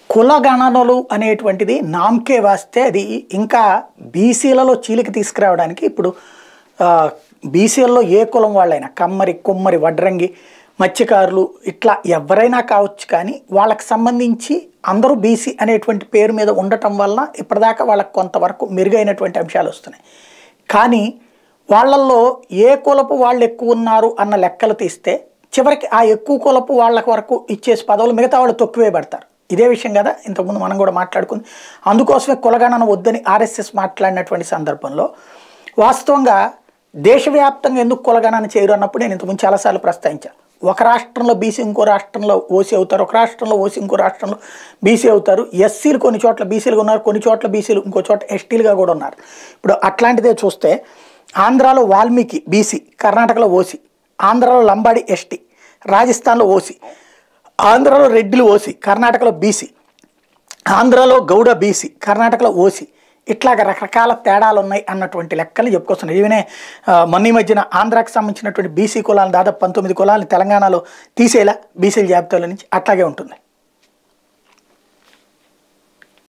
కుల గణనలు అనేటువంటిది నామకే వాస్తే అది ఇంకా బీసీలలో చీలిక తీసుకురావడానికి ఇప్పుడు బీసీలలో ఏ కులం వాళ్ళైనా కమ్మరి కొమ్మరి వడ్రంగి మత్స్యకారులు ఇట్లా ఎవరైనా కావచ్చు కానీ వాళ్ళకి సంబంధించి అందరూ బీసీ అనేటువంటి పేరు మీద ఉండటం వలన ఇప్పటిదాకా వాళ్ళకి కొంతవరకు మెరుగైనటువంటి అంశాలు వస్తున్నాయి కానీ వాళ్ళల్లో ఏ కులపు వాళ్ళు ఎక్కువ ఉన్నారు అన్న లెక్కలు తీస్తే చివరికి ఆ ఎక్కువ కులపు వాళ్ళకి వరకు ఇచ్చేసి పదవులు మిగతా వాళ్ళు తొక్కువే పడతారు ఇదే విషయం కదా ఇంతకుముందు మనం కూడా మాట్లాడుకుంది అందుకోసమే కులగణన వద్దని ఆర్ఎస్ఎస్ మాట్లాడినటువంటి సందర్భంలో వాస్తవంగా దేశవ్యాప్తంగా ఎందుకు కులగణన చేయరు అన్నప్పుడు నేను ఇంతకుముందు చాలాసార్లు ప్రస్తావించాను ఒక రాష్ట్రంలో బీసీ ఇంకో రాష్ట్రంలో ఓసీ అవుతారు ఒక రాష్ట్రంలో ఓసీ ఇంకో రాష్ట్రంలో బీసీ అవుతారు ఎస్సీలు కొన్ని చోట్ల బీసీలుగా ఉన్నారు కొన్ని చోట్ల బీసీలు ఇంకో చోట ఎస్టీలుగా కూడా ఉన్నారు ఇప్పుడు అట్లాంటిదే చూస్తే ఆంధ్రాలో వాల్మీకి బీసీ కర్ణాటకలో ఓసీ ఆంధ్రాలో లంబాడి ఎస్టీ రాజస్థాన్లో ఓసీ ఆంధ్రాలో రెడ్డిలు ఓసీ కర్ణాటకలో బీసీ ఆంధ్రాలో గౌడ బీసీ కర్ణాటకలో ఓసీ ఇట్లాగ రకరకాల తేడాలు ఉన్నాయి అన్నటువంటి లెక్కలు చెప్పుకొస్తున్నాయి ఈవెనే ఆ, మొన్న ఈ మధ్యన ఆంధ్రాకి సంబంధించినటువంటి బీసీ కులాలను దాదాపు పంతొమ్మిది కులాలను తెలంగాణలో తీసేలా బీసీల జాబితాలో నుంచి అట్లాగే ఉంటుంది